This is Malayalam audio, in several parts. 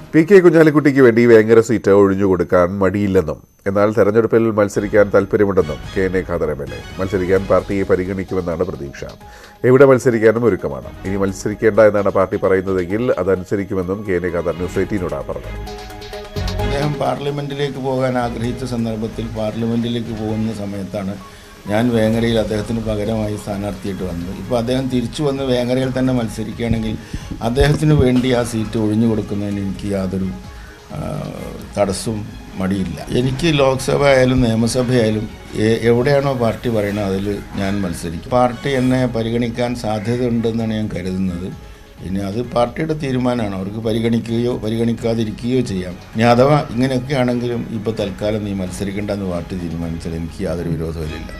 പി കെ കുഞ്ഞാലിക്കുട്ടിക്ക് വേണ്ടി വേങ്ങര സീറ്റ് ഒഴിഞ്ഞുകൊടുക്കാൻ മടിയില്ലെന്നും എന്നാൽ തെരഞ്ഞെടുപ്പിൽ മത്സരിക്കാൻ താൽപ്പര്യമുണ്ടെന്നും K N A Khader M L A മത്സരിക്കാൻ പാർട്ടിയെ പരിഗണിക്കുമെന്നാണ് പ്രതീക്ഷ എവിടെ മത്സരിക്കാനും ഒരുക്കമാണ് ഇനി മത്സരിക്കേണ്ട എന്നാണ് പാർട്ടി പറയുന്നതെങ്കിൽ അതനുസരിക്കുമെന്നും K N A Khader News എയ്റ്റീനോട് പറഞ്ഞു അദ്ദേഹം പാർലമെൻറ്റിലേക്ക് പോകാൻ ആഗ്രഹിച്ച സന്ദർഭത്തിൽ പാർലമെൻറ്റിലേക്ക് പോകുന്ന സമയത്താണ് ഞാൻ വേങ്ങരയിൽ അദ്ദേഹത്തിന് പകരമായി സ്ഥാനാർത്ഥിയായിട്ട് വന്നത് ഇപ്പോൾ അദ്ദേഹം തിരിച്ചു വന്ന് വേങ്ങരയിൽ തന്നെ മത്സരിക്കുകയാണെങ്കിൽ അദ്ദേഹത്തിന് വേണ്ടി ആ സീറ്റ് ഒഴിഞ്ഞു കൊടുക്കുന്നതിന് എനിക്ക് യാതൊരു ആ, തടസ്സവും മടിയില്ല എനിക്ക് ലോക്സഭ ആയാലും നിയമസഭയായാലും എ- എവിടെയാണോ പാർട്ടി പറയുന്നത് അതിൽ ഞാൻ മത്സരിക്കും പാർട്ടി എന്നെ പരിഗണിക്കാൻ സാധ്യതയുണ്ടെന്നാണ് ഞാൻ കരുതുന്നത് ഇനി അത് പാർട്ടിയുടെ തീരുമാനമാണ് അവർക്ക് പരിഗണിക്കുകയോ പരിഗണിക്കാതിരിക്കുകയോ ചെയ്യാം ഇനി അഥവാ ഇങ്ങനെയൊക്കെ ആണെങ്കിലും ഇപ്പോൾ തൽക്കാലം നീ മത്സരിക്കേണ്ടെന്ന് പാർട്ടി തീരുമാനിച്ചാൽ എനിക്ക് യാതൊരു വിരോധമില്ല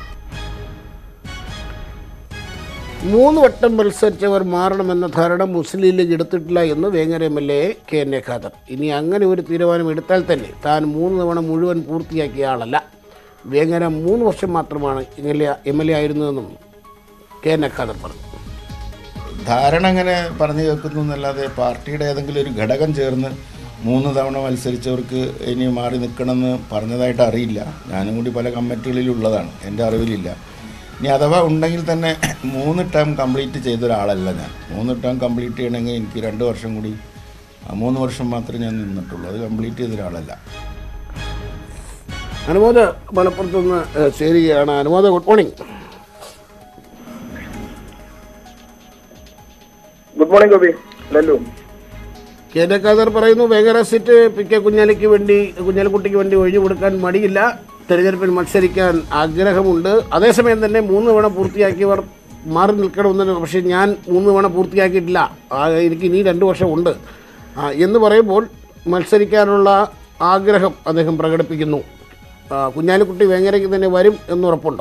മൂന്ന് വട്ടം മത്സരിച്ചവർ മാറണമെന്ന ധാരണ മുസ്ലിം ലീഗ് എടുത്തിട്ടില്ല എന്ന് Vengara M L A K N A Khader ഇനി അങ്ങനെ ഒരു തീരുമാനം എടുത്താൽ തന്നെ താൻ മൂന്ന് തവണ മുഴുവൻ പൂർത്തിയാക്കിയ ആളല്ല വേങ്ങര മൂന്ന് വർഷം മാത്രമാണ് M L A M L A ആയിരുന്നതെന്നും കെ എൻ എ ഖാദർ പറഞ്ഞു ധാരണ അങ്ങനെ പറഞ്ഞു കേൾക്കുന്നു എന്നല്ലാതെ പാർട്ടിയുടെ ഏതെങ്കിലും ഒരു ഘടകം ചേർന്ന് മൂന്ന് തവണ മത്സരിച്ചവർക്ക് ഇനി മാറി നിൽക്കണമെന്ന് പറഞ്ഞതായിട്ട് അറിയില്ല ഞാനും കൂടി പല കമ്മിറ്റികളിലുള്ളതാണ് എൻ്റെ അറിവിലില്ല ഇനി അഥവാ ഉണ്ടെങ്കിൽ തന്നെ മൂന്ന് ടേം കംപ്ലീറ്റ് ചെയ്ത ഒരാളല്ല ഞാൻ മൂന്ന് ടേം കംപ്ലീറ്റ് ചെയ്യണമെങ്കിൽ എനിക്ക് രണ്ട് വർഷം കൂടി ആ മൂന്ന് വർഷം മാത്രമേ ഞാൻ നിന്നിട്ടുള്ളൂ അത് കംപ്ലീറ്റ് ചെയ്ത ഒരാളല്ല അനുമോദ് മലപ്പുറത്ത് നിന്ന് ഏഹ്, ചേരുകയാണ് Anumod good morning good morning Gopi Lallu K N A Khader പറയുന്നു വേങ്ങര സീറ്റ് പി കെ കുഞ്ഞാലിക്ക് വേണ്ടി കുഞ്ഞാലിക്കുട്ടിക്ക് വേണ്ടി ഒഴിഞ്ഞു കൊടുക്കാൻ മടിയില്ല തെരഞ്ഞെടുപ്പിൽ മത്സരിക്കാൻ ആഗ്രഹമുണ്ട് അതേസമയം തന്നെ മൂന്ന് തവണ പൂർത്തിയാക്കിയവർ മാറി നിൽക്കണമെന്ന് പക്ഷേ ഞാൻ മൂന്ന് തവണ പൂർത്തിയാക്കിയിട്ടില്ല ആ, എനിക്ക് ഇനി രണ്ട് വർഷമുണ്ട് ആ, എന്ന് പറയുമ്പോൾ മത്സരിക്കാനുള്ള ആഗ്രഹം അദ്ദേഹം പ്രകടിപ്പിക്കുന്നു ആ, കുഞ്ഞാലിക്കുട്ടി വേങ്ങരയ്ക്ക് തന്നെ വരും എന്നുറപ്പുണ്ടോ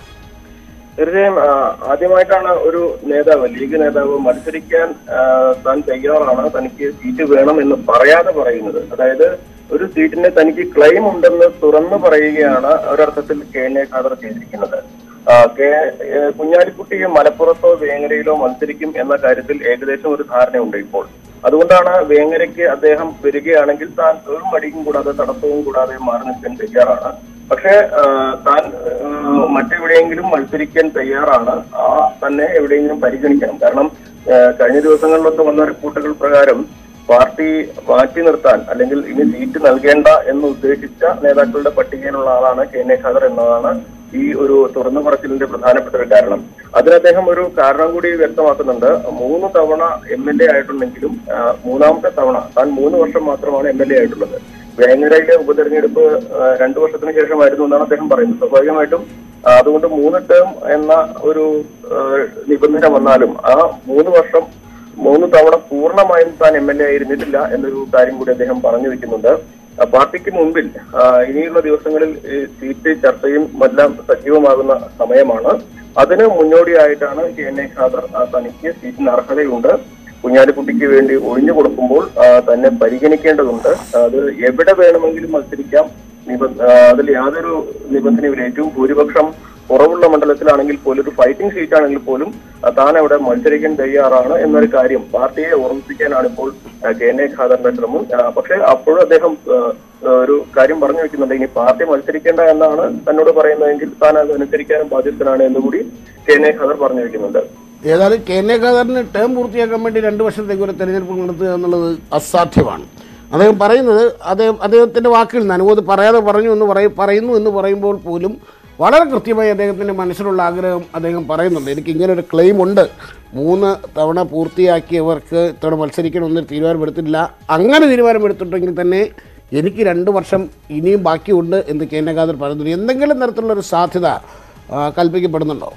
തീർച്ചയായും ആ, ആദ്യമായിട്ടാണ് ഒരു നേതാവ് ലീഗ് നേതാവ് മത്സരിക്കാൻ ആ, താൻ തയ്യാറാണ് തനിക്ക് സീറ്റ് വേണം എന്ന് പറയാതെ പറയുന്നത് അതായത് ഒരു സീറ്റിന് തനിക്ക് ക്ലെയിം ഉണ്ടെന്ന് തുറന്നു പറയുകയാണ് ഒരർത്ഥത്തിൽ കെ എൻ എ ഖാദർ ചെയ്തിരിക്കുന്നത് ആ, കെ ഏ, കുഞ്ഞാലിക്കുട്ടി മലപ്പുറത്തോ വേങ്ങരയിലോ മത്സരിക്കും എന്ന കാര്യത്തിൽ ഏകദേശം ഒരു ധാരണയുണ്ട് ഇപ്പോൾ അതുകൊണ്ടാണ് വേങ്ങരയ്ക്ക് അദ്ദേഹം വരികയാണെങ്കിൽ താൻ ഒരു മടിയും കൂടാതെ തടസ്സവും കൂടാതെ മാറി നിൽക്കാൻ തയ്യാറാണ് പക്ഷേ ആ, താൻ ആ, മറ്റെവിടെയെങ്കിലും മത്സരിക്കാൻ തയ്യാറാണ് ആ തന്നെ എവിടെയെങ്കിലും പരിഗണിക്കണം കാരണം ആ, കഴിഞ്ഞ ദിവസങ്ങളിലൊക്കെ വന്ന റിപ്പോർട്ടുകൾ പ്രകാരം പാർട്ടി മാറ്റി നിർത്താൻ അല്ലെങ്കിൽ ഇനി സീറ്റ് നൽകേണ്ട എന്ന് ഉദ്ദേശിച്ച നേതാക്കളുടെ പട്ടികയിലുള്ള ആളാണ് കെ എൻ എ ഖാദർ എന്നതാണ് ഈ ഒരു തുറന്നു പറച്ചിലിന്റെ പ്രധാനപ്പെട്ട ഒരു കാരണം അതിന് അദ്ദേഹം ഒരു കാരണം കൂടി വ്യക്തമാക്കുന്നുണ്ട് മൂന്ന് തവണ എം എൽ എ ആയിട്ടുണ്ടെങ്കിലും ആ, മൂന്നാമത്തെ തവണ താൻ മൂന്ന് വർഷം മാത്രമാണ് എം എൽ എ ആയിട്ടുള്ളത് വേങ്ങരയിലെ ഉപതെരഞ്ഞെടുപ്പ് ആ, രണ്ടു വർഷത്തിന് ശേഷമായിരുന്നു എന്നാണ് അദ്ദേഹം പറയുന്നത് സ്വാഭാവികമായിട്ടും ആ, അതുകൊണ്ട് മൂന്ന് ടേം എന്ന ഒരു ആ, നിബന്ധന വന്നാലും ആ മൂന്ന് വർഷം മൂന്ന് തവണ പൂർണ്ണമായും താൻ എം എൽ എ ആയിരുന്നിട്ടില്ല എന്നൊരു കാര്യം കൂടി അദ്ദേഹം പറഞ്ഞു വെക്കുന്നുണ്ട് ആ, പാർട്ടിക്ക് മുമ്പിൽ ആ, ഇനിയുള്ള ദിവസങ്ങളിൽ ഈ സീറ്റ് ചർച്ചയും എല്ലാം സജീവമാകുന്ന സമയമാണ് അതിന് മുന്നോടിയായിട്ടാണ് കെ എൻ എ ഖാദർ ആ, തനിക്ക് സീറ്റിന് അർഹതയുണ്ട് കുഞ്ഞാലിക്കുട്ടിക്ക് വേണ്ടി ഒഴിഞ്ഞു കൊടുക്കുമ്പോൾ ആ, തന്നെ പരിഗണിക്കേണ്ടതുണ്ട് അത് എവിടെ വേണമെങ്കിലും മത്സരിക്കാം നിബ- ആ, അതിൽ യാതൊരു നിബന്ധനയില്ല ഏറ്റവും ഭൂരിപക്ഷം കുറവുള്ള മണ്ഡലത്തിലാണെങ്കിൽ പോലും ഒരു ഫൈറ്റിംഗ് സീറ്റ് ആണെങ്കിൽ പോലും ആ, താൻ അവിടെ മത്സരിക്കാൻ തയ്യാറാണ് എന്നൊരു കാര്യം പാർട്ടിയെ ഓർമ്മിപ്പിക്കാനാണ് ഇപ്പോൾ ആ, കെ എൻ എ ഖാദറിന്റെ ശ്രമം ആ, പക്ഷേ അപ്പോഴും അദ്ദേഹം ആ, ആ, ഒരു കാര്യം പറഞ്ഞു വെക്കുന്നുണ്ട് ഇനി പാർട്ടി മത്സരിക്കേണ്ട എന്നാണ് തന്നോട് പറയുന്നതെങ്കിൽ താൻ അത് അനുസരിക്കാനും ബാധ്യസ്ഥനാണ് എന്നുകൂടി കെ എൻ എ ഖാദർ പറഞ്ഞു വെക്കുന്നുണ്ട് ഏതായാലും കെ എൻ എ ഖാദറിന് ടേം പൂർത്തിയാക്കാൻ വേണ്ടി രണ്ട് വർഷത്തേക്ക് ഒരു തെരഞ്ഞെടുപ്പ് നടത്തുക എന്നുള്ളത് അസാധ്യമാണ് അദ്ദേഹം പറയുന്നത് അദ്ദേഹം അദ്ദേഹത്തിൻ്റെ വാക്കുകളിൽ നിന്ന് അനുമതി പറയാതെ പറഞ്ഞു എന്ന് പറയും പറയുന്നു എന്ന് പറയുമ്പോൾ പോലും വളരെ കൃത്യമായി അദ്ദേഹത്തിൻ്റെ മനസ്സിലുള്ള ആഗ്രഹം അദ്ദേഹം പറയുന്നുണ്ട് എനിക്ക് ഇങ്ങനെ ഒരു ക്ലെയിം ഉണ്ട് മൂന്ന് തവണ പൂർത്തിയാക്കിയവർക്ക് ഇത്തവണ മത്സരിക്കണമെന്നൊരു തീരുമാനമെടുത്തിട്ടില്ല അങ്ങനെ തീരുമാനമെടുത്തിട്ടുണ്ടെങ്കിൽ തന്നെ എനിക്ക് രണ്ട് വർഷം ഇനിയും ബാക്കിയുണ്ട് എന്ന് കെ എൻ എ ഖാദർ പറയുന്നുണ്ട് എന്തെങ്കിലും തരത്തിലുള്ള ഒരു സാധ്യത ആ, കൽപ്പിക്കപ്പെടുന്നുണ്ടോ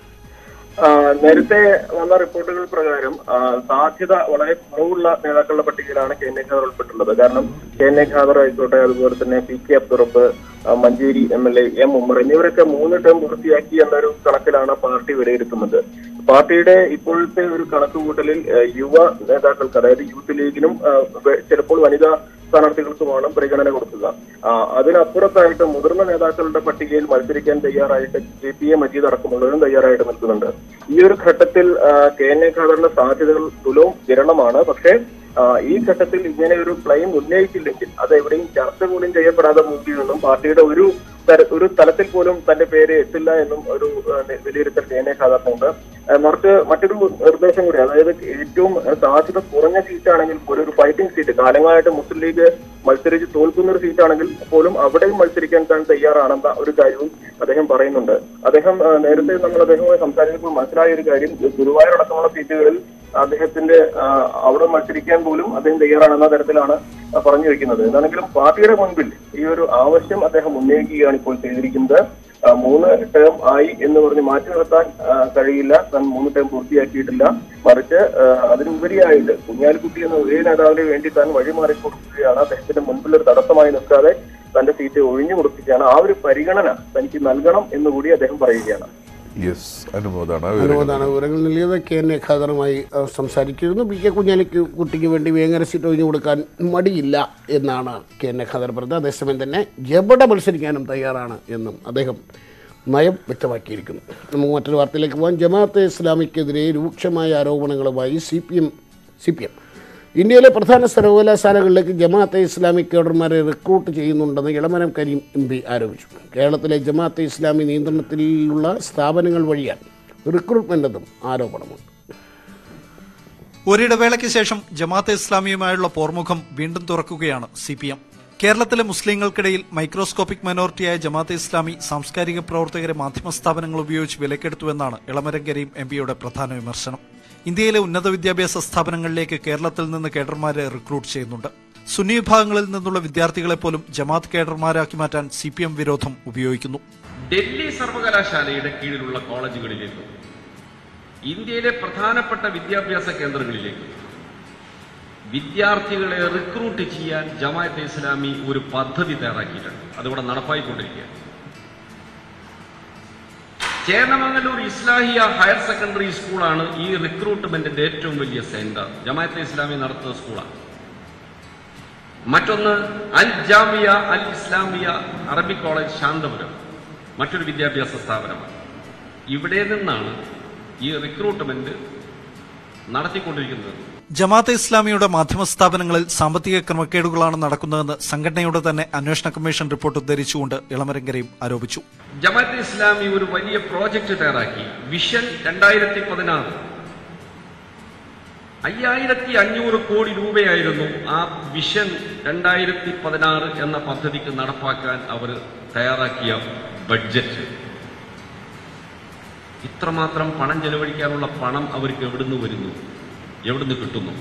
ആ, നേരത്തെ വന്ന റിപ്പോർട്ടുകൾ പ്രകാരം ആ, സാധ്യത വളരെ കുറവുള്ള നേതാക്കളുടെ പട്ടികയിലാണ് കെ എൻ എ ഖാദർ ഉൾപ്പെട്ടുള്ളത് കാരണം കെ എൻ എ ഖാദർ ആയിക്കോട്ടെ അതുപോലെ തന്നെ പി കെ അബ്ദുറബ് ആ, Manjeri M L A M Ummer എന്നിവരൊക്കെ മൂന്ന് ടേം പൂർത്തിയാക്കി എന്നൊരു കണക്കിലാണ് പാർട്ടി വിലയിരുത്തുന്നത് പാർട്ടിയുടെ ഇപ്പോഴത്തെ ഒരു കണക്കുകൂട്ടലിൽ ആ, യുവ നേതാക്കൾക്ക് അതായത് യൂത്ത് ലീഗിനും ആ, വെ- ചിലപ്പോൾ വനിതാ സ്ഥാനാർത്ഥികൾക്കുമാണ് പരിഗണന കൊടുക്കുക ആ, അതിനപ്പുറത്തായിട്ട് മുതിർന്ന നേതാക്കളുടെ പട്ടികയിൽ മത്സരിക്കാൻ തയ്യാറായിട്ട് ജെ പി എ മജീദ് അടക്കമുള്ളവരും തയ്യാറായിട്ട് നിൽക്കുന്നുണ്ട് ഈ ഒരു ഘട്ടത്തിൽ ആ, കെ എൻ എ ഖാദറിന്റെ സാധ്യതകൾ തുലവും വിരളമാണ് പക്ഷേ ആ, ഈ ഘട്ടത്തിൽ ഇങ്ങനെ ഒരു ക്ലെയിം ഉന്നയിച്ചില്ലെങ്കിൽ അത് എവിടെയും ചർച്ച പോലും ചെയ്യപ്പെടാതെ മുക്കുകയെന്നും പാർട്ടിയുടെ ഒരു തര- ഒരു തലത്തിൽ പോലും തന്റെ പേര് എത്തില്ല എന്നും ഒരു ആ, നി- വിലയിരുത്തൽ കെ എൻ എ ഖാദറിനുണ്ട് ആ, മറിച്ച് മറ്റൊരു നിർദ്ദേശം കൂടി അതായത് ഏറ്റവും ആ, സാധ്യത കുറഞ്ഞ സീറ്റാണെങ്കിൽ പോലും ഒരു ഫൈറ്റിംഗ് സീറ്റ് കാലങ്ങളായിട്ട് മുസ്ലിം ലീഗ് മത്സരിച്ച് തോൽക്കുന്ന ഒരു സീറ്റാണെങ്കിൽ പോലും അവിടെയും മത്സരിക്കാൻ താൻ തയ്യാറാണെന്ന ഒരു കാര്യവും അദ്ദേഹം പറയുന്നുണ്ട് അദ്ദേഹം ആ, നേരത്തെ നമ്മൾ അദ്ദേഹവുമായി സംസാരിച്ചപ്പോൾ മനസ്സിലായ ഒരു കാര്യം ഗുരുവായൂർ അടക്കമുള്ള സീറ്റുകളിൽ അദ്ദേഹത്തിന്റെ ആ, അവിടെ മത്സരിക്കാൻ പോലും അദ്ദേഹം തയ്യാറാണെന്ന തരത്തിലാണ് ആ, പറഞ്ഞു വെക്കുന്നത് എന്താണെങ്കിലും പാർട്ടിയുടെ മുൻപിൽ ഈ ഒരു ആവശ്യം അദ്ദേഹം ഉന്നയിക്കുകയാണ് ഇപ്പോൾ ചെയ്തിരിക്കുന്നത് ആ, മൂന്ന് ടേം ആയി എന്ന് പറഞ്ഞ് മാറ്റി നിർത്താൻ ആ, കഴിയില്ല താൻ മൂന്ന് ടേം പൂർത്തിയാക്കിയിട്ടില്ല മറിച്ച് ആ, അതിനുപരിയായിട്ട് കുഞ്ഞാലിക്കുട്ടി എന്ന ഒരേ നേതാവിന് വേണ്ടി താൻ വഴിമാറി കൊടുക്കുകയാണ് അദ്ദേഹത്തിന്റെ മുൻപിൽ ഒരു തടസ്സമായി നിൽക്കാതെ തന്റെ സീറ്റ് ഒഴിഞ്ഞു കൊടുക്കുകയാണ് ആ ഒരു പരിഗണന തനിക്ക് നൽകണം എന്നുകൂടി അദ്ദേഹം പറയുകയാണ് യെസ് അനുമോദാണ് ആ വിവരങ്ങൾ. അനുമോദാണ് വിവരങ്ങൾ നൽകിയത് കെ എൻ എ ഖാദറുമായി അഹ്, സംസാരിച്ചിരുന്നു പി കെ കുഞ്ഞാലിക്ക് കുട്ടിക്ക് വേണ്ടി വേങ്ങര സീറ്റ് ഒഴിഞ്ഞു കൊടുക്കാൻ മടിയില്ല എന്നാണ് കെ എൻ എ ഖാദർ പറഞ്ഞത് അതേസമയം തന്നെ എവിടെ മത്സരിക്കാനും തയ്യാറാണ് എന്നും അദ്ദേഹം നയം വ്യക്തമാക്കിയിരിക്കുന്നു നമുക്ക് മറ്റൊരു വാർത്തയിലേക്ക് പോകാം ജമാഅത്തെ ഇസ്ലാമിക്കെതിരെ രൂക്ഷമായ ആരോപണങ്ങളുമായി C P M C P M ഇന്ത്യയിലെ പ്രധാന സർവകലാശാലകളിലേക്ക് ജമാഅത്തെ ഇസ്ലാമി കേഡർമാരെ റിക്രൂട്ട് ചെയ്യുന്നുണ്ടെന്ന് ഇളമരം കരീം എം പി ആരോപിച്ചു കേരളത്തിലെ ജമാഅത്തെ ഇസ്ലാമി നിയന്ത്രണത്തിലുള്ള സ്ഥാപനങ്ങൾ വഴിയാണ് റിക്രൂട്ട്മെൻ്റെന്നും ആരോപണമുണ്ട് ഒരിടവേളയ്ക്ക് ശേഷം ജമാഅത്തെ ഇസ്ലാമിയുമായുള്ള പോർമുഖം വീണ്ടും തുറക്കുകയാണ് സി പി എം കേരളത്തിലെ മുസ്ലിങ്ങൾക്കിടയിൽ മൈക്രോസ്കോപ്പിക് മൈനോറിറ്റിയായ ജമാഅത്തെ ഇസ്ലാമി സാംസ്കാരിക പ്രവർത്തകരെ മാധ്യമ സ്ഥാപനങ്ങൾ ഉപയോഗിച്ച് വിലക്കെടുത്തുവെന്നാണ് ഇളമരം കരീം എം പിയുടെ പ്രധാന വിമർശനം ഇന്ത്യയിലെ ഉന്നത വിദ്യാഭ്യാസ സ്ഥാപനങ്ങളിലേക്ക് കേരളത്തിൽ നിന്ന് കേഡർമാരെ റിക്രൂട്ട് ചെയ്യുന്നുണ്ട് സുന്നി വിഭാഗങ്ങളിൽ നിന്നുള്ള വിദ്യാർത്ഥികളെ പോലും ജമാഅത്ത് കേഡർമാരാക്കി മാറ്റാൻ സി പി എം വിരോധം ഉപയോഗിക്കുന്നു ഡൽഹി സർവകലാശാലയുടെ കീഴിലുള്ള കോളേജുകളിലേക്കും ഇന്ത്യയിലെ പ്രധാനപ്പെട്ട വിദ്യാഭ്യാസ കേന്ദ്രങ്ങളിലേക്കും വിദ്യാർത്ഥികളെ റിക്രൂട്ട് ചെയ്യാൻ ജമാഅത്തെ ഇസ്ലാമി ഒരു പദ്ധതി തയ്യാറാക്കിയിട്ടുണ്ട് അതിവിടെ നടപ്പായിക്കൊണ്ടിരിക്കുകയാണ് ചേന്നമംഗലൂർ ഇസ്ലാഹിയ ഹയർ സെക്കൻഡറി സ്കൂളാണ് ഈ റിക്രൂട്ട്മെന്റിന്റെ ഏറ്റവും വലിയ സെന്റർ ജമാഅത്തെ ഇസ്ലാമി നടത്തുന്ന സ്കൂളാണ് മറ്റൊന്ന് അൽ ജാമിയ അൽ ഇസ്ലാമിയ അറബിക് കോളേജ് ശാന്തപുരം മറ്റൊരു വിദ്യാഭ്യാസ സ്ഥാപനമാണ് ഇവിടെ നിന്നാണ് ഈ റിക്രൂട്ട്മെന്റ് നടത്തിക്കൊണ്ടിരിക്കുന്നത് ജമാഅത്തെ ഇസ്ലാമിയുടെ മാധ്യമ സ്ഥാപനങ്ങളിൽ സാമ്പത്തിക ക്രമക്കേടുകളാണ് നടക്കുന്നതെന്ന് സംഘടനയുടെ തന്നെ അന്വേഷണ കമ്മീഷൻ റിപ്പോർട്ട് ഉദ്ധരിച്ചുകൊണ്ട് ഇളമരം കരീം ആരോപിച്ചു ജമാഅത്തെ ഇസ്ലാമി ഒരു വലിയ പ്രോജക്റ്റ് തയ്യാറാക്കി വിഷൻ രണ്ടായിരത്തി പതിനാറ് അയ്യായിരത്തി അഞ്ഞൂറ് കോടി രൂപയായിരുന്നു ആ വിഷൻ രണ്ടായിരത്തി പതിനാറ് എന്ന പദ്ധതിക്ക് നടപ്പാക്കാൻ അവർ തയ്യാറാക്കിയ ബഡ്ജറ്റ് ഇത്രമാത്രം പണം ചെലവഴിക്കാനുള്ള പണം അവർക്ക് എവിടുന്ന് വരുന്നു എവിടുന്ന് കിട്ടുന്നു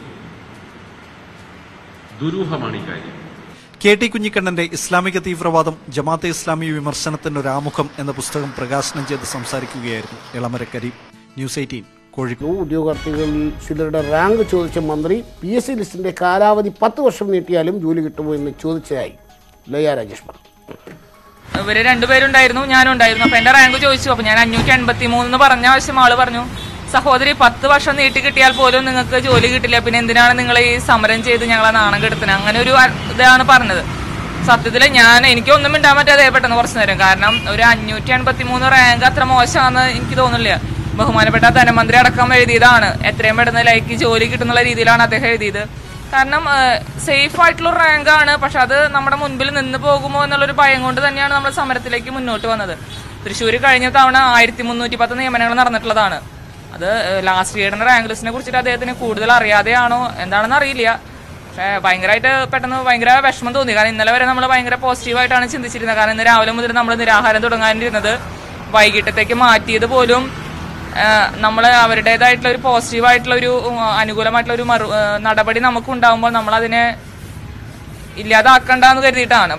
ദുരൂഹമാണ് ഈ കാര്യം കെ ടി കുഞ്ഞിക്കണ്ണന്റെ ഇസ്ലാമിക തീവ്രവാദം ജമാഅത്തെ ഇസ്ലാമി വിമർശനത്തിന്റെ ഒരു ആമുഖം എന്ന പുസ്തകം പ്രകാശനം ചെയ്ത് സംസാരിക്കുകയായിരുന്നു ഇളമര കരീം ന്യൂസ് എയ്റ്റീൻ കോഴിക്കോട് ഉദ്യോഗാർത്ഥികളിൽ ചിലരുടെ റാങ്ക് ചോദിച്ച മന്ത്രി പി എസ് സി ലിസ്റ്റിന്റെ കാലാവധി പത്ത് വർഷം നീട്ടിയാലും ജോലി കിട്ടുമോ എന്ന് ചോദിച്ചതായി ലയ രാജേഷ് പറഞ്ഞു ഇവര് രണ്ടുപേരുണ്ടായിരുന്നു ഞാനും ഉണ്ടായിരുന്നു അപ്പൊ എന്റെ റാങ്ക് ചോദിച്ചു അപ്പൊ ഞാൻ അഞ്ഞൂറ്റി എൺപത്തി മൂന്ന് പറഞ്ഞ ആവശ്യം ആള് പറഞ്ഞു സഹോദരി പത്ത് വർഷം നീട്ടി കിട്ടിയാൽ പോലും നിങ്ങൾക്ക് ജോലി കിട്ടില്ല പിന്നെ എന്തിനാണ് നിങ്ങൾ ഈ സമരം ചെയ്ത് ഞങ്ങളെ നാണം കെടുത്തുന്നത് അങ്ങനെ ഒരു അ- ഇതാണ് പറഞ്ഞത് സത്യത്തിൽ ഞാൻ എനിക്കൊന്നും മിണ്ടാൻ പറ്റാതെ പെട്ടെന്ന് കുറച്ചു നേരം കാരണം ഒരു അഞ്ഞൂറ്റി എൺപത്തി മൂന്ന് റാങ്ക് അത്ര മോശമാണെന്ന് എനിക്ക് തോന്നുന്നില്ല ബഹുമാനപ്പെട്ട ധനമന്ത്രി അടക്കം എഴുതിയതാണ് എത്രയും പെട്ടെന്ന് ലൈക്ക് ജോലി കിട്ടുന്നുള്ള രീതിയിലാണ് അദ്ദേഹം എഴുതിയത് കാരണം സേഫ് ആയിട്ടുള്ള റാങ്ക് ആണ് പക്ഷെ അത് നമ്മുടെ മുൻപിൽ നിന്ന് പോകുമോ എന്നുള്ളൊരു ഭയം കൊണ്ട് തന്നെയാണ് നമ്മൾ സമരത്തിലേക്ക് മുന്നോട്ട് വന്നത് തൃശ്ശൂർ കഴിഞ്ഞ തവണ ആയിരത്തി മുന്നൂറ്റി പത്ത് നിയമനങ്ങൾ നടന്നിട്ടുള്ളതാണ് അത് ലാസ്റ്റ് ഇയറിന്റെ റാങ്ക് ലിസ്റ്റിനെ കുറിച്ചിട്ട് അദ്ദേഹത്തിന് കൂടുതൽ അറിയാതെയാണോ എന്താണെന്ന് അറിയില്ല പക്ഷേ ഭയങ്കരമായിട്ട് പെട്ടെന്ന് ഭയങ്കര വിഷമം തോന്നി കാരണം ഇന്നലെ വരെ നമ്മൾ ഭയങ്കര പോസിറ്റീവായിട്ടാണ് ചിന്തിച്ചിരുന്നത് കാരണം ഇന്ന് രാവിലെ മുതൽ നമ്മൾ നിരാഹാരം തുടങ്ങാനിരുന്നത് വൈകിട്ടത്തേക്ക് മാറ്റിയത് പോലും നമ്മൾ അവരുടേതായിട്ടുള്ള ഒരു പോസിറ്റീവായിട്ടുള്ള ഒരു ഉം, അനുകൂലമായിട്ടുള്ള ഒരു മറു ആ, നടപടി നമുക്ക് ഉണ്ടാകുമ്പോൾ നമ്മൾ അതിനെ ഇല്ലാതാക്കണ്ടെന്ന് കരുതിയിട്ടാണ്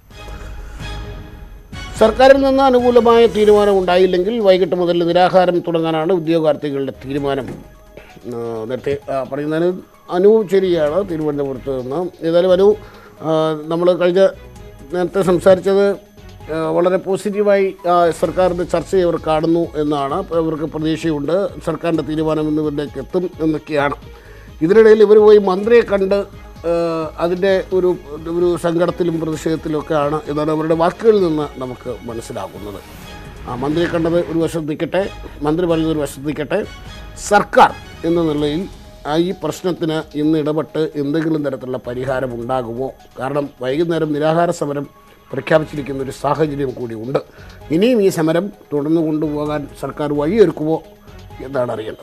സർക്കാരിൽ നിന്ന് അനുകൂലമായ തീരുമാനം ഉണ്ടായില്ലെങ്കിൽ വൈകിട്ട് മുതൽ നിരാഹാരം തുടങ്ങാനാണ് ഉദ്യോഗാർത്ഥികളുടെ തീരുമാനം ആ, നേരത്തെ ആ, പറയുന്നതിന് അനു ശരിയാണ് തിരുവനന്തപുരത്ത് നിന്ന് ഏതായാലും അനു നമ്മൾ കഴിഞ്ഞ നേരത്തെ സംസാരിച്ചത് ആ, വളരെ പോസിറ്റീവായി ആ, സർക്കാരിൻ്റെ ചർച്ചയെ അവർ കാണുന്നു എന്നാണ് അപ്പോൾ അവർക്ക് പ്രതീക്ഷയുണ്ട് സർക്കാരിൻ്റെ തീരുമാനം എന്നിവരിലേക്ക് എത്തും എന്നൊക്കെയാണ് ഇതിനിടയിൽ ഇവർ പോയി മന്ത്രിയെ കണ്ട് ഏഹ് അതിൻ്റെ ഒരു ഒരു സങ്കടത്തിലും പ്രതിഷേധത്തിലൊക്കെയാണ് എന്നാണ് അവരുടെ വാക്കുകളിൽ നിന്ന് നമുക്ക് മനസ്സിലാക്കുന്നത് ആ മന്ത്രിയെ കണ്ടത് ഒരു വശത്ത് നിൽക്കട്ടെ മന്ത്രി പറയുന്നത് ഒരു വശത്ത് നിൽക്കട്ടെ സർക്കാർ എന്ന നിലയിൽ ആ ഈ പ്രശ്നത്തിന് ഇന്ന് ഇടപെട്ട് എന്തെങ്കിലും തരത്തിലുള്ള പരിഹാരം ഉണ്ടാകുമോ കാരണം വൈകുന്നേരം നിരാഹാര സമരം പ്രഖ്യാപിച്ചിരിക്കുന്ന ഒരു സാഹചര്യം കൂടി ഉണ്ട് ഇനിയും ഈ സമരം തുടർന്നു കൊണ്ടുപോകാൻ സർക്കാർ വഴിയൊരുക്കുമോ എന്നാണ് അറിയേണ്ടത്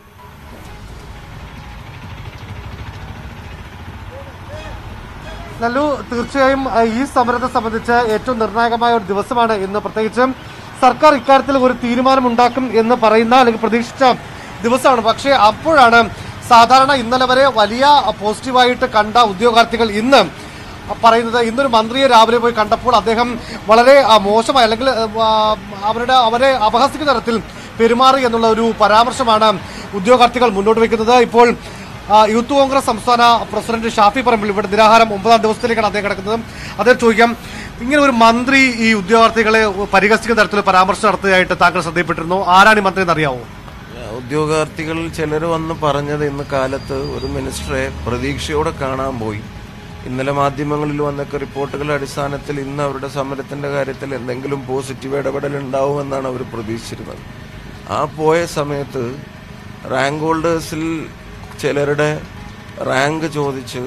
ലല്ലു തീർച്ചയായും ആ, ഈ സമരത്തെ സംബന്ധിച്ച് ഏറ്റവും നിർണായകമായ ഒരു ദിവസമാണ് ഇന്ന് പ്രത്യേകിച്ചും സർക്കാർ ഇക്കാര്യത്തിൽ ഒരു തീരുമാനം ഉണ്ടാക്കും എന്ന് പറയുന്ന അല്ലെങ്കിൽ പ്രതീക്ഷിച്ച ദിവസമാണ് പക്ഷേ അപ്പോഴാണ് സാധാരണ ഇന്നലെ വരെ വലിയ പോസിറ്റീവായിട്ട് കണ്ട ഉദ്യോഗാർത്ഥികൾ ഇന്ന് പറയുന്നത് ഇന്നൊരു മന്ത്രിയെ രാവിലെ പോയി കണ്ടപ്പോൾ അദ്ദേഹം വളരെ ആ, മോശമായി അല്ലെങ്കിൽ ആ, അവരുടെ അവരെ അപഹസിക്കുന്ന തരത്തിൽ പെരുമാറി എന്നുള്ള ഒരു പരാമർശമാണ് ഉദ്യോഗാർത്ഥികൾ മുന്നോട്ട് വയ്ക്കുന്നത് ഇപ്പോൾ ആ, യൂത്ത് കോൺഗ്രസ് സംസ്ഥാന പ്രസിഡന്റ് ഷാഫി പറമ്പിൽ ഇവിടെ നിരാഹാരം ഒമ്പതാം ദിവസത്തിലേക്കാണ് അദ്ദേഹം കിടക്കുന്നത് അദ്ദേഹം ചോദിക്കാം ഇങ്ങനെ ഒരു മന്ത്രി ഈ ഉദ്യോഗാർത്ഥികളെ പരിഹസിക്കുന്ന തരത്തിൽ പരാമർശം നടത്തുകയായിട്ട് താങ്കൾ ശ്രദ്ധയിൽപ്പെട്ടിരുന്നു ആരാണ് ഈ മന്ത്രി എന്നറിയാവോ ഉദ്യോഗാർത്ഥികളിൽ ചിലർ വന്ന് പറഞ്ഞത് ഇന്ന് കാലത്ത് ഒരു മിനിസ്റ്ററെ പ്രതീക്ഷയോടെ കാണാൻ പോയി ഇന്നലെ മാധ്യമങ്ങളിൽ വന്നൊക്കെ റിപ്പോർട്ടുകളുടെ അടിസ്ഥാനത്തിൽ ഇന്ന് അവരുടെ സമരത്തിന്റെ കാര്യത്തിൽ എന്തെങ്കിലും പോസിറ്റീവ് ഇടപെടൽ ഉണ്ടാവുമെന്നാണ് അവർ പ്രതീക്ഷിച്ചിരുന്നത് ആ പോയ സമയത്ത് റാങ്ക് ഹോൾഡേഴ്സിൽ ചിലരുടെ റാങ്ക് ചോദിച്ച്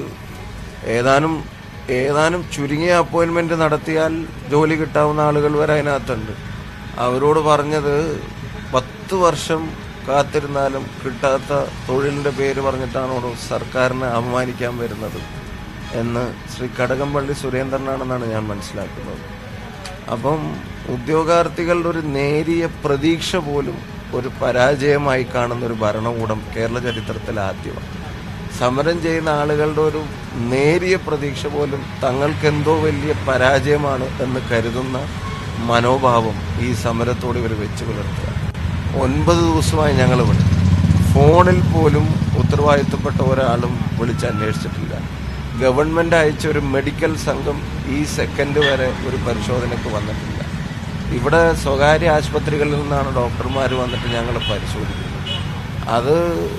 ഏതാനും ഏതാനും ചുരുങ്ങിയ അപ്പോയിൻമെന്റ് നടത്തിയാൽ ജോലി കിട്ടാവുന്ന ആളുകൾ വരെ അതിനകത്തുണ്ട് അവരോട് പറഞ്ഞത് പത്ത് വർഷം കാത്തിരുന്നാലും കിട്ടാത്ത തൊഴിലിന്റെ പേര് പറഞ്ഞിട്ടാണോ സർക്കാരിനെ അപമാനിക്കാൻ വരുന്നത് എന്ന് ശ്രീ കടകംപള്ളി സുരേന്ദ്രനാണെന്നാണ് ഞാൻ മനസ്സിലാക്കുന്നത് അപ്പം ഉദ്യോഗാർത്ഥികളുടെ ഒരു നേരിയ പ്രതീക്ഷ പോലും ഒരു പരാജയമായി കാണുന്ന ഒരു ഭരണകൂടം കേരള ചരിത്രത്തിൽ ആദ്യമാണ് സമരം ചെയ്യുന്ന ആളുകളുടെ ഒരു നേരിയ പ്രതീക്ഷ പോലും തങ്ങൾക്ക് എന്തോ വലിയ പരാജയമാണ് എന്ന് കരുതുന്ന മനോഭാവം ഈ സമരത്തോട് ഇവർ വെച്ച് പുലർത്തുക ഒൻപത് ദിവസമായി ഞങ്ങൾ ഇവിടെ ഫോണിൽ പോലും ഉത്തരവാദിത്തപ്പെട്ട ഒരാളും വിളിച്ച് അന്വേഷിച്ചിട്ടില്ല ഗവൺമെന്റ് അയച്ച ഒരു മെഡിക്കൽ സംഘം ഈ സെക്കൻഡ് വരെ ഒരു പരിശോധനയ്ക്ക് വന്നിട്ടില്ല ഇവിടെ സ്വകാര്യ ആശുപത്രികളിൽ നിന്നാണ് ഡോക്ടർമാർ വന്നിട്ട് ഞങ്ങൾ പരിശോധിക്കുന്നത് അത്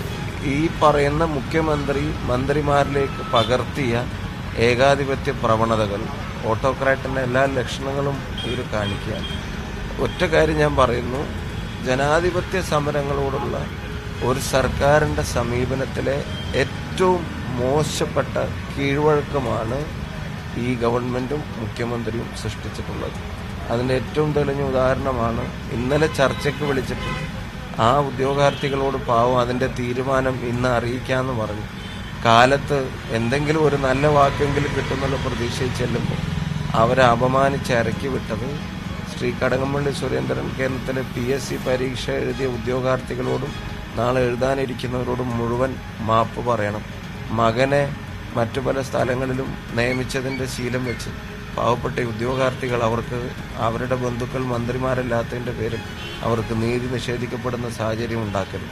ഈ പറയുന്ന മുഖ്യമന്ത്രി മന്ത്രിമാരിലേക്ക് പകർത്തിയ ഏകാധിപത്യ പ്രവണതകൾ ഓട്ടോക്രാറ്റിൻ്റെ എല്ലാ ലക്ഷണങ്ങളും ഇവർ കാണിക്കുകയാണ് ഒറ്റ കാര്യം ഞാൻ പറയുന്നു ജനാധിപത്യ സമരങ്ങളോടുള്ള ഒരു സർക്കാരിൻ്റെ സമീപനത്തിലെ ഏറ്റവും മോശപ്പെട്ട കീഴ്വഴക്കമാണ് ഈ ഗവൺമെൻറ്റും മുഖ്യമന്ത്രിയും സൃഷ്ടിച്ചിട്ടുള്ളത് അതിൻ്റെ ഏറ്റവും തെളിഞ്ഞ ഉദാഹരണമാണ് ഇന്നലെ ചർച്ചയ്ക്ക് വിളിച്ചിട്ട് ആ ഉദ്യോഗാർത്ഥികളോട് പാവം അതിൻ്റെ തീരുമാനം ഇന്ന് അറിയിക്കാമെന്ന് പറഞ്ഞു കാലത്ത് എന്തെങ്കിലും ഒരു നല്ല വാക്കെങ്കിലും കിട്ടുന്നുള്ള പ്രതീക്ഷയിൽ ചെല്ലുമ്പോൾ അവരെ അപമാനിച്ച് ഇറക്കി വിട്ടത് ശ്രീ കടകംപള്ളി സുരേന്ദ്രൻ കേരളത്തിലെ പി എസ് സി പരീക്ഷ എഴുതിയ ഉദ്യോഗാർത്ഥികളോടും നാളെ എഴുതാനിരിക്കുന്നവരോടും മുഴുവൻ മാപ്പ് പറയണം മകനെ മറ്റു പല സ്ഥലങ്ങളിലും നിയമിച്ചതിൻ്റെ ശീലം വെച്ച് പാവപ്പെട്ട ഈ ഉദ്യോഗാർത്ഥികൾ അവർക്ക് അവരുടെ ബന്ധുക്കൾ മന്ത്രിമാരല്ലാത്തതിൻ്റെ പേരിൽ അവർക്ക് നീതി നിഷേധിക്കപ്പെടുന്ന സാഹചര്യം ഉണ്ടാക്കരുത്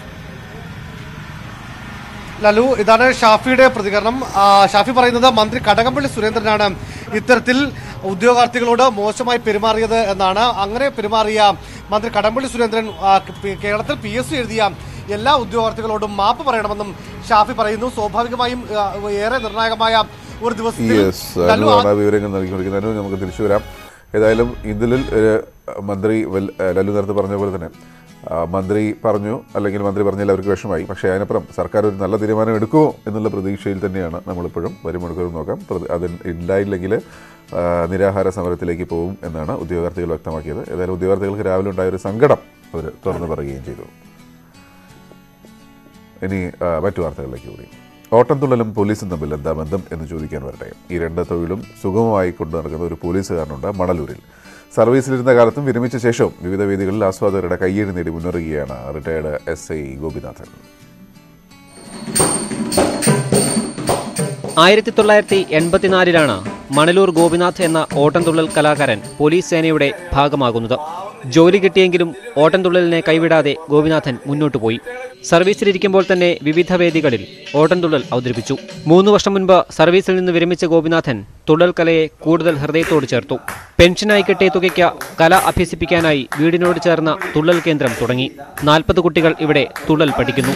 ലലു ഇതാണ് ഷാഫിയുടെ പ്രതികരണം ആ, ഷാഫി പറയുന്നത് മന്ത്രി കടകംപള്ളി സുരേന്ദ്രനാണ് ഇത്തരത്തിൽ ഉദ്യോഗാർത്ഥികളോട് മോശമായി പെരുമാറിയത് എന്നാണ് അങ്ങനെ പെരുമാറിയ മന്ത്രി കടകംപള്ളി സുരേന്ദ്രൻ ആ, പി- കേരളത്തിൽ പി എസ് സി എഴുതിയ എല്ലാ ഉദ്യോഗാർത്ഥികളോടും മാപ്പ് പറയണമെന്നും ഷാഫി പറയുന്നു സ്വാഭാവികമായും ആ, ഏറെ നിർണായകമായ ഒരു ദിവസത്തിൽ യെസ് ലല്ലു ആ- അനുവാണ് വിവരങ്ങൾ നൽകിക്കൊണ്ടിരിക്കുന്നത് അനു നമുക്ക് തിരിച്ചു വരാം ഏതായാലും ഇതിൽ ഒരു മന്ത്രി വെൽ- ലല്ലു നേരത്തെ പറഞ്ഞ പോലെ തന്നെ ആ, മന്ത്രി പറഞ്ഞു അല്ലെങ്കിൽ മന്ത്രി പറഞ്ഞാൽ അവർക്ക് വിഷമായി പക്ഷേ അതിനപ്പുറം സർക്കാർ ഒരു നല്ല തീരുമാനം എടുക്കുമോ എന്നുള്ള പ്രതീക്ഷയിൽ തന്നെയാണ് നമ്മളിപ്പോഴും വരുമണിക്കൂർ നോക്കാം പ്രതി- അത് ഉണ്ടായില്ലെങ്കിൽ ആ, നിരാഹാര സമരത്തിലേക്ക് പോകും എന്നാണ് ഉദ്യോഗാർത്ഥികൾ വ്യക്തമാക്കിയത് ഏതായാലും ഉദ്യോഗാർത്ഥികൾക്ക് രാവിലെ ഉണ്ടായ ഒരു സങ്കടം അവർ തുറന്നു പറയുകയും ചെയ്തു ഇനി ആ, മറ്റു വാർത്തകളിലേക്ക് കൂടി ഓട്ടംതുള്ളലും പോലീസും തമ്മിൽ എന്താ ബന്ധം എന്ന് ചോദിക്കാൻ വരട്ടെ ഈ രണ്ട് തൊഴിലും സുഗമമായി കൊണ്ടു നടക്കുന്ന ഒരു പോലീസുകാരനുണ്ട് മണലൂരിൽ സർവീസിലിരുന്ന കാലത്തും വിരമിച്ച ശേഷവും വിവിധ വേദികളിൽ ആസ്വാദകരുടെ കയ്യേറി നേടി മുന്നേറുകയാണ് റിട്ടയർഡ് എസ് ഐ ഗോപിനാഥൻ ആയിരത്തി തൊള്ളായിരത്തി എൺപത്തിനാലിലാണ് മണലൂർ ഗോപിനാഥ് എന്ന ഓട്ടംതുള്ളൽ കലാകാരൻ പോലീസ് സേനയുടെ ഭാഗമാകുന്നത് ജോലി കിട്ടിയെങ്കിലും ഓട്ടംതുള്ളലിനെ കൈവിടാതെ ഗോപിനാഥൻ മുന്നോട്ടു പോയി സർവീസിലിരിക്കുമ്പോൾ തന്നെ വിവിധ വേദികളിൽ ഓട്ടംതുള്ളൽ അവതരിപ്പിച്ചു മൂന്ന് വർഷം മുൻപ് സർവീസിൽ നിന്ന് വിരമിച്ച ഗോപിനാഥൻ തുള്ളൽ കലയെ കൂടുതൽ ഹൃദയത്തോട് ചേർത്തു പെൻഷനായി കിട്ടിയ തുകയ്ക്ക് കല അഭ്യസിപ്പിക്കാനായി വീടിനോട് ചേർന്ന തുള്ളൽ കേന്ദ്രം തുടങ്ങി നാൽപ്പത് കുട്ടികൾ ഇവിടെ തുള്ളൽ പഠിക്കുന്നു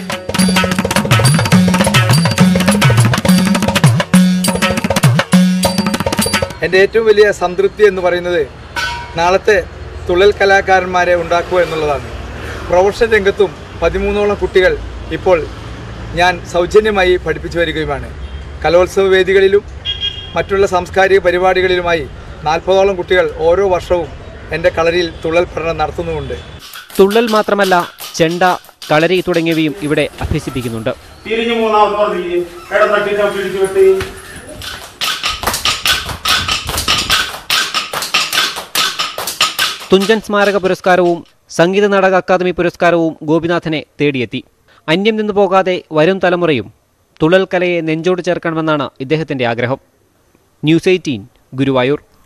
എൻ്റെ ഏറ്റവും വലിയ സംതൃപ്തി എന്ന് പറയുന്നത് നാളത്തെ തുള്ളൽ കലാകാരന്മാരെ ഉണ്ടാക്കുക എന്നുള്ളതാണ് പ്രൊഫഷണൽ രംഗത്തും പതിമൂന്നോളം കുട്ടികൾ ഇപ്പോൾ ഞാൻ സൗജന്യമായി പഠിപ്പിച്ചു വരികയുമാണ് കലോത്സവ വേദികളിലും മറ്റുള്ള സാംസ്കാരിക പരിപാടികളിലുമായി നാൽപ്പതോളം കുട്ടികൾ ഓരോ വർഷവും എൻ്റെ കളരിയിൽ തുള്ളൽ പഠനം നടത്തുന്നുമുണ്ട് തുള്ളൽ മാത്രമല്ല ചെണ്ട കളരി തുടങ്ങിയവയും ഇവിടെ അഭ്യസിപ്പിക്കുന്നുണ്ട് തിരിഞ്ഞു മൂന്നാമത് പറഞ്ഞില്ലേ ഇടത്തട്ടിട്ട് പിടിച്ചു വിട്ട് തുഞ്ചൻ സ്മാരക പുരസ്കാരവും സംഗീത നാടക അക്കാദമി പുരസ്കാരവും ഗോപിനാഥനെ തേടിയെത്തി അന്യം നിന്നു പോകാതെ വരും തലമുറയും തുള്ളൽ കലയെ നെഞ്ചോട് ചേർക്കണമെന്നാണ് ഇദ്ദേഹത്തിന്റെ ആഗ്രഹം ന്യൂസ് എയ്റ്റീൻ ഗുരുവായൂർ